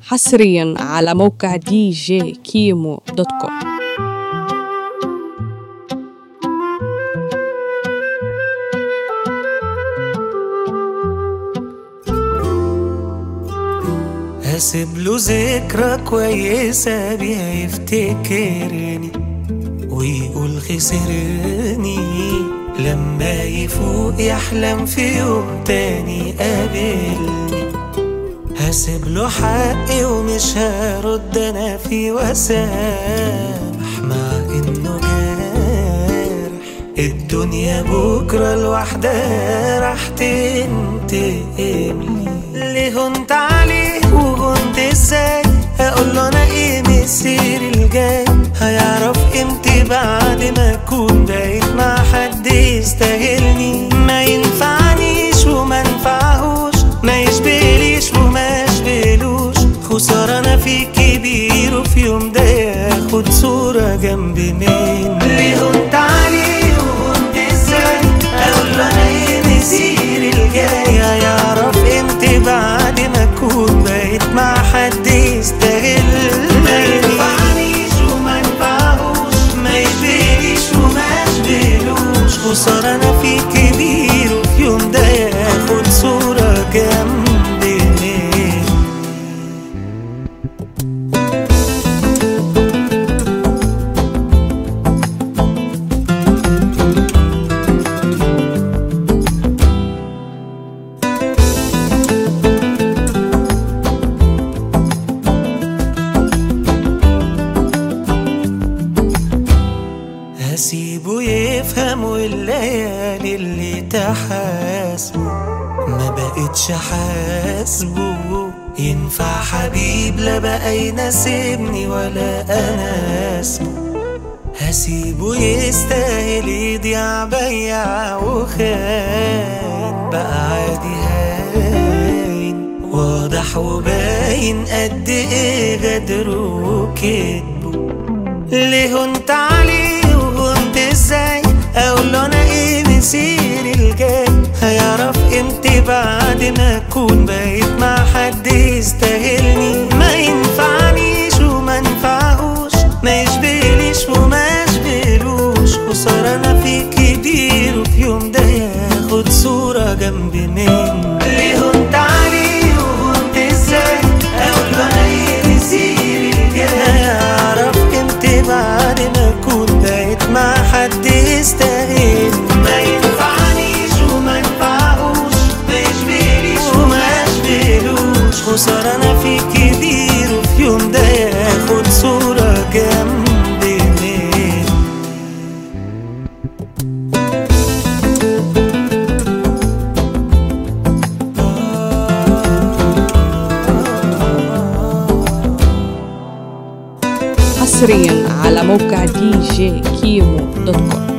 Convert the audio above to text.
حصريا على موقع دي جي كيمو دوت كوم هسيب له ذكرى كويسة بيها يفتكرني ويقول خسرني لما يفوق يحلم في يوم تاني قابلني هسيب له حقي ومش هرد انا في وسامح مع انه جارح الدنيا بكرة لوحدها راح تنتقم لي ليه هنت عليه وهنت ازاي هقول له انا ايه مسير الجاي هيعرف قيمتي بعد ما اكون بقيت مع حد يستاهلني ما ينفعنيش وما ينفعهوش ما يشبهليش وما يشبهلوش خسارة انا في كبير وفي يوم ده ياخد صورة جنب مين ليه هنت عليه وهنت ازاي اقول له انا ايه مسير الجاي هيعرف قيمتي بعد ما اكون بقيت مع حد يستاهل ما ينفعنيش وما ينفعهوش ما يشبهليش وما يشبهلوش خسارة انا في كبير وفي يوم ده ياخد صورة جنب مين هسيبه يفهم والليالي اللي تحاسبه ما بقتش حاسبه ينفع حبيب لا بقى يناسبني ولا انا اسمه هسيبه يستاهل يضيع بيع وخاين بقى عادي هاين واضح وباين قد ايه غدره وكدبه ليه هنت عليه وهنت ازاي اقول له انا ايه مسير الجاي هيعرف قيمتي بعد ما اكون بقيت مع حد يستاهلني ما ينفعنيش وما ينفعهوش ما يشبهليش وما يشبهلوش خسارة انا في كبير وفي يوم ده ياخد صورة جنب مين ليه هنت عليه وهنت ازاي اقول له انا ايه مسير الجاي هيعرف قيمتي بعد ما اكون بقيت مع حد يستاهل ما ينفعنيش وما ينفعهوش ما يشبهليش وما يشبهلوش خسارة انا في كبير وفي يوم ده ياخد صورة جنب مين حصريا على موقع دي جي كيمو دوت كوم